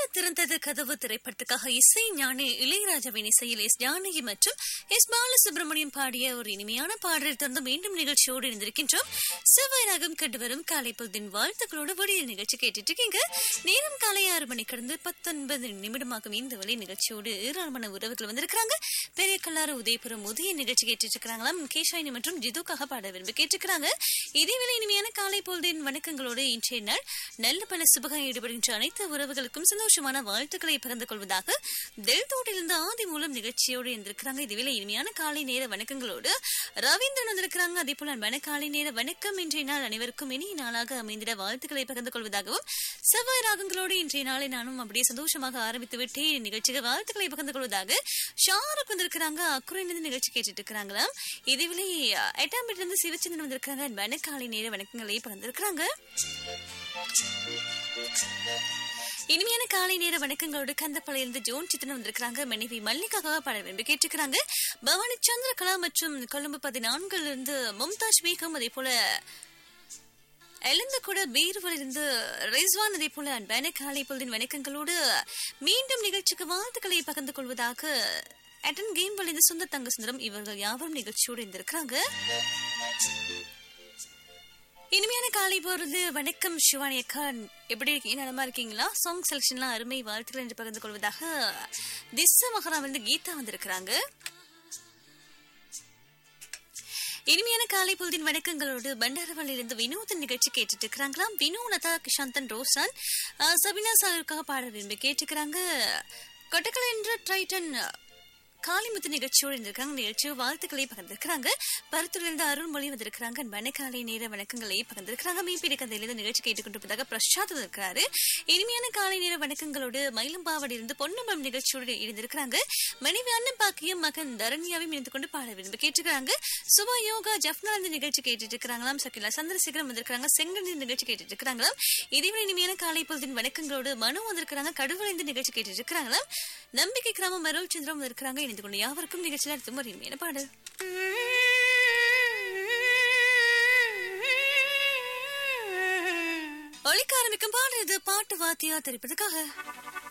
திறந்தது கதவு திரைப்படத்துக்காக இசை ஞானி இளையராஜாவின் இசையில் எஸ் ஜானகி மற்றும் எஸ் பாலசுப்ரமணியம் பாடிய ஒரு இனிமையான பாடலை தொடர்ந்து மீண்டும் நிகழ்ச்சியோடு இருந்திருக்கின்றோம் செவ்வாய் ராகம் கண்டு வரும் காலை பொழுதின் வாழ்த்துக்களோடு விடியல் நிகழ்ச்சி கேட்டுட்டு இருக்கீங்க நேரம் காலை ஆறு மணி கடந்து பத்தொன்பது நிமிடமாகும் இந்த வழி நிகழ்ச்சியோடு ஏராளமான உறவுகள் வந்திருக்கிறாங்க பெரிய கல்லாறு உதயபுரம் உதய நிகழ்ச்சி கேட்டுட்டு இருக்கிறாங்களாம் கேஷாயினி மற்றும் ஜிதுக்காக பாட விரும்பி கேட்டுக்கிறாங்க இதேவேளை இனிமையான காலை பொழுதின் வணக்கங்களோடு இன்றைய நாள் நல்ல பல சுபகாய் ஈடுபடுகின்ற அனைத்து உறவுகளுக்கும் சந்தோஷமான வாழ்த்துக்களை பகிர்ந்து கொள்வதாக தெல்தோட்டிலிருந்து ஆதி மூலம் நிகழ்ச்சியோடு இருந்திருக்கிறாங்க இதுவேளை இனிமையான காலை நேர வணக்கங்களோடு ரவீந்திரன் வந்திருக்கிறாங்க அதே போல அன்பான காலை நேர வணக்கம் இன்றைய நாள் அனைவருக்கும் இனிய நாளாக அமைந்திட வாழ்த்துக்களை பகிர்ந்து கொள்வதாகவும் செவ்வாய் ராகங்களோடு இன்றைய நாளை நானும் அப்படியே சந்தோஷமாக ஆரம்பித்து விட்டு நிகழ்ச்சிக்கு வாழ்த்துக்களை பகிர்ந்து கொள்வதாக ஷாருக் வந்திருக்கிறாங்க அக்குறையிலிருந்து நிகழ்ச்சி கேட்டுட்டு இருக்கிறாங்களாம் இதுவேளை எட்டாம் வீட்டுல இருந்து சிவச்சந்திரன் வந்திருக்காங்க அன்பான காலை நேர வணக்கங்களை பகிர்ந்திருக்கிறாங்க இனிமையான காலை நேர வணக்கங்களோடு கந்தப்பளையிலிருந்து ஜோன் சித்தன் வந்திருக்கிறாங்க மனைவி மல்லிகாக பாட விரும்பி கேட்டுக்கிறாங்க பவானி சந்திரகலா மற்றும் கொழும்பு பதினான்குல இருந்து மும்தாஜ் பேகம் அதே போல எழுந்த கூட பீர்வல் இருந்து ரிஸ்வான் அதே போல அன்பான காலை பொழுதின் வணக்கங்களோடு மீண்டும் நிகழ்ச்சிக்கு வாழ்த்துக்களை பகிர்ந்து கொள்வதாக அட்டன் கேம் வழிந்து சுந்த தங்க சுந்தரம் இவர்கள் யாவரும் நிகழ்ச்சியோடு இருந்திருக்கிறாங்க இனிமையான காலை பொழுது வணக்கம் சிவானி அக்கா எப்படி இருக்கீங்க நலமா இருக்கீங்களா சாங் செலக்ஷன்லாம் அருமை வாழ்த்துக்கள் என்று பகிர்ந்து கொள்வதாக திஸ்ஸ மகரா வந்து கீதா வந்திருக்கிறாங்க இனிமையான காலை பொழுதின் வணக்கங்களோடு பண்டாரவள்ளியிலிருந்து வினோதன் நிகழ்ச்சி கேட்டுட்டு இருக்கிறாங்களாம் வினோ லதா கிஷாந்தன் ரோசான் அஹ், சபினா சாருக்காக பாட விரும்பி கேட்டுக்கிறாங்க கொட்டக்கலை என்ற ட்ரைட்டன் காளிமுத்து நிகழ்ச்சியோடு இருந்திருக்காங்க நிகழ்ச்சியோ வாழ்த்துக்களை பகிர்ந்திருக்கிறாங்க பருத்தூர்லேருந்து அருள்மொழி வந்திருக்கிறாங்க அன்பான காலை நேர வணக்கங்களை பகிர்ந்திருக்கிறாங்க மீன்பிடி கதையிலிருந்து நிகழ்ச்சி கேட்டுக்கொண்டிருப்பதாக பிரசாத் இருக்கிறாரு இனிமையான காலை நேர வணக்கங்களோடு மயிலம்பாவடி இருந்து பொன்னம்பலம் நிகழ்ச்சியோடு இருந்திருக்கிறாங்க மனைவி அண்ணன் பாக்கியும் மகன் தரண்யாவையும் இணைந்து கொண்டு பாட விரும்பி கேட்டுக்கிறாங்க சுபா யோகா ஜப்னா இந்த நிகழ்ச்சி கேட்டுட்டு இருக்கிறாங்களாம் சக்கிலா சந்திரசேகரம் வந்திருக்காங்க செங்கன் நிகழ்ச்சி கேட்டுட்டு இருக்கிறாங்களாம் இதேவேளை இனிமையான காலை பொழுதின் வணக்கங்களோடு மனு வந்திருக்கிறாங்க கடவுளைந்து நிகழ்ச்சி கேட்டுட்டு இருக்கிறாங்களாம் நம்பிக்கை கிராமம் அருள் சந்திரம் வந்திருக்கிறாங்க இணைந்து கொண்டு யாவருக்கும் நிகழ்ச்சியில் அடுத்து ஒரு இனிமையான பாடல் ஒழிக்க ஆரம்பிக்கும் பாடல் இது பாட்டு வாத்தியா தெரிப்பதற்காக